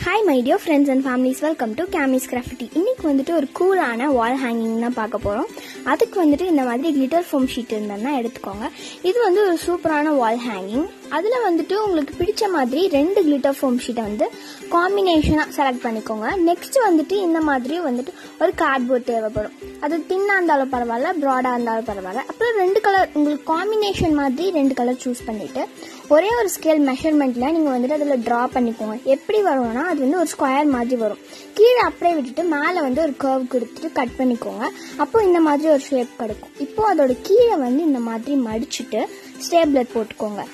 hi my dear friends and families welcome to Kamis graffiti இன்னைக்கு வந்துட்டு ஒரு கூலான வால் hanging தான் பார்க்க போகிறோம் அதுக்கு வந்துட்டு இந்த மாதிரி கிளிட்டர் ஃபோம் ஷீட் இருந்ததுன்னா எடுத்துக்கோங்க இது வந்து ஒரு சூப்பரான வால் ஹேங்கிங் அதில் வந்துட்டு உங்களுக்கு பிடிச்ச மாதிரி ரெண்டு கிளிட்டர் ஃபோம் ஷீட்டை வந்து காம்பினேஷனாக செலக்ட் பண்ணிக்கோங்க நெக்ஸ்ட் வந்துட்டு இந்த மாதிரி வந்துட்டு ஒரு கார்ட்போர்ட் தேவைப்படும் அது தின்னாக இருந்தாலும் பரவாயில்ல ப்ராடாக இருந்தாலும் பரவாயில்ல அப்புறம் ரெண்டு கலர் உங்களுக்கு காம்பினேஷன் மாதிரி ரெண்டு கலர் சூஸ் பண்ணிவிட்டு ஒரே ஒரு ஸ்கேல் மெஷர்மெண்ட்டில் நீங்கள் வந்துட்டு அதில் ட்ரா பண்ணிக்கோங்க எப்படி வரும்னா அது வந்து ஒரு ஸ்கொயர் மாதிரி வரும் கீழே அப்படியே விட்டுட்டு மேலே வந்து ஒரு கர்வ் கொடுத்துட்டு கட் பண்ணிக்கோங்க அப்போ இந்த மாதிரி ஒரு ஷேப் கிடைக்கும் இப்போ அதோட கீழே வந்து இந்த மாதிரி மடிச்சுட்டு ஸ்டேப்லர் போட்டுக்கோங்க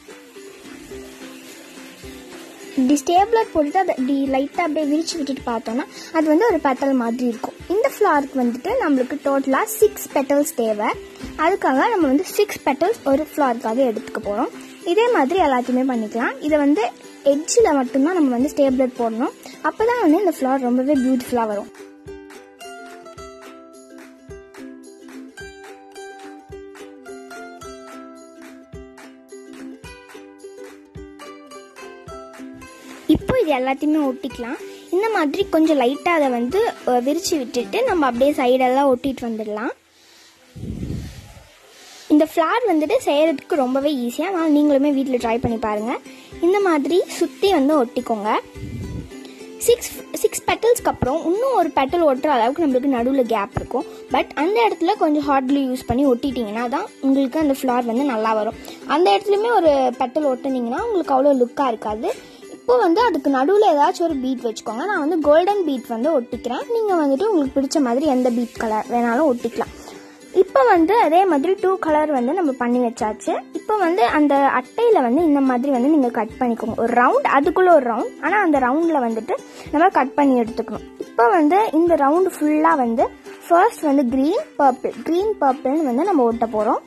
இப்படி ஸ்டேப்லர் போட்டுட்டு அதை இப்படி லைட்டாக அப்படியே விரிச்சு விட்டுட்டு பார்த்தோன்னா அது வந்து ஒரு பெட்டல் மாதிரி இருக்கும் இந்த ஃப்ளாருக்கு வந்துட்டு நம்மளுக்கு டோட்டலாக சிக்ஸ் பெட்டல்ஸ் தேவை அதுக்காக நம்ம வந்து சிக்ஸ் பெட்டல்ஸ் ஒரு ஃப்ளாருக்காக எடுத்துக்க போகிறோம் இதே மாதிரி எல்லாத்தையுமே பண்ணிக்கலாம் இதை வந்து எட்ஜில் மட்டும்தான் நம்ம வந்து ஸ்டேப்லர் போடணும் அப்போ தான் வந்து இந்த ஃப்ளார் ரொம்பவே பியூட்டிஃபுல்லாக வரும் இப்போ இது எல்லாத்தையுமே ஒட்டிக்கலாம் இந்த மாதிரி கொஞ்சம் லைட்டாக அதை வந்து அஹ், விரிச்சு விட்டுட்டு நம்ம அப்படியே சைடெல்லாம் ஒட்டிட்டு வந்துடலாம் இந்த ஃப்ளார் வந்துட்டு செய்கிறதுக்கு ரொம்பவே ஈஸியாக அதனால் நீங்களுமே வீட்டில் ட்ரை பண்ணி பாருங்கள் இந்த மாதிரி சுற்றி வந்து ஒட்டிக்கோங்க சிக்ஸ் சிக்ஸ் பெட்டல்ஸ்க்கு அப்புறம் இன்னும் ஒரு பெட்டல் ஒட்டுற அளவுக்கு நம்மளுக்கு நடுவில் கேப் இருக்கும் பட் அந்த இடத்துல கொஞ்சம் ஹாட் glue யூஸ் பண்ணி ஒட்டிட்டீங்கன்னா தான் உங்களுக்கு அந்த ஃப்ளார் வந்து நல்லா வரும் அந்த இடத்துலையுமே ஒரு பெட்டல் ஒட்டுனீங்கன்னா உங்களுக்கு அவ்வளோ லுக்காக இருக்காது இப்போ வந்து அதுக்கு நடுவில் ஏதாச்சும் ஒரு பீட் வச்சுக்கோங்க நான் வந்து கோல்டன் பீட் வந்து ஒட்டிக்கிறேன் நீங்கள் வந்துட்டு உங்களுக்கு பிடிச்ச மாதிரி எந்த பீட் கலர் வேணாலும் ஒட்டிக்கலாம் இப்போ வந்து அதே மாதிரி டூ கலர் வந்து நம்ம பண்ணி வச்சாச்சு இப்போ வந்து அந்த அட்டையில் வந்து இந்த மாதிரி வந்து நீங்கள் கட் பண்ணிக்கோங்க ஒரு ரவுண்ட் அதுக்குள்ளே ஒரு ரவுண்ட் ஆனால் அந்த ரவுண்டில் வந்துட்டு நம்ம கட் பண்ணி எடுத்துக்கணும் இப்போ வந்து இந்த ரவுண்டு ஃபுல்லாக வந்து ஃபர்ஸ்ட் வந்து க்ரீன் பர்பிள் க்ரீன் பர்பிள்னு வந்து நம்ம ஒட்ட போகிறோம்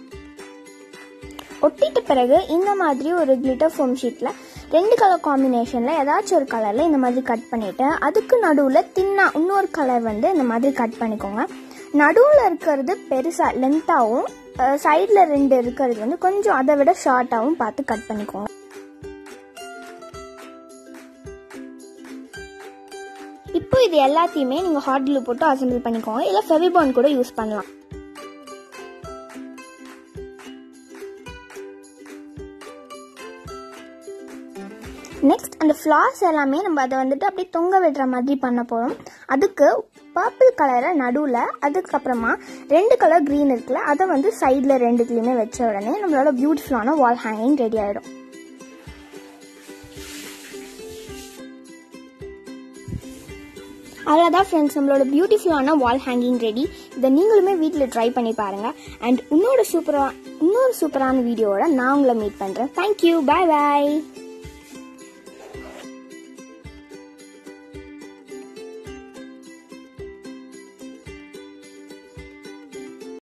ஒட்டிட்ட பிறகு இந்த மாதிரி ஒரு கிளிட்டர் ஃபோம் ஷீட்டில் ரெண்டு கலர் காம்பினேஷனில் ஏதாச்சும் ஒரு கலரில் இந்த மாதிரி கட் பண்ணிவிட்டு அதுக்கு நடுவில் தின்னா இன்னொரு கலர் வந்து இந்த மாதிரி கட் பண்ணிக்கோங்க நடுவில் இருக்கிறது பெருசாக லென்த்தாகவும் சைடில் ரெண்டு இருக்கிறது வந்து கொஞ்சம் அதை விட ஷார்ட்டாகவும் பார்த்து கட் பண்ணிக்கோங்க இப்போ இது எல்லாத்தையுமே நீங்கள் ஹாட் glue போட்டு அசம்பிள் பண்ணிக்கோங்க இல்லை ஃபெவிபான் கூட யூஸ் பண்ணலாம் நெக்ஸ்ட் அந்த ஃப்ளார்ஸ் எல்லாமே நம்ம அதை வந்துட்டு அப்படியே தொங்க விடுற மாதிரி பண்ண போகிறோம் அதுக்கு பர்பிள் கலரை நடுவில் அதுக்கப்புறமா ரெண்டு கலர் க்ரீன் இருக்குல்ல அதை வந்து சைடில் ரெண்டுத்துலேயுமே வச்ச உடனே நம்மளோட பியூட்டிஃபுல்லான வால் ஹேங்கிங் ரெடி ஆகிடும் அவ்வளோதான் ஃப்ரெண்ட்ஸ் நம்மளோட பியூட்டிஃபுல்லான வால் ஹேங்கிங் ரெடி இதை நீங்களுமே வீட்டில் ட்ரை பண்ணி பாருங்கள் அண்ட் இன்னொரு சூப்பராக இன்னொரு சூப்பரான வீடியோவோட நான் உங்களை மீட் பண்ணுறேன் தேங்க்யூ பாய் பாய்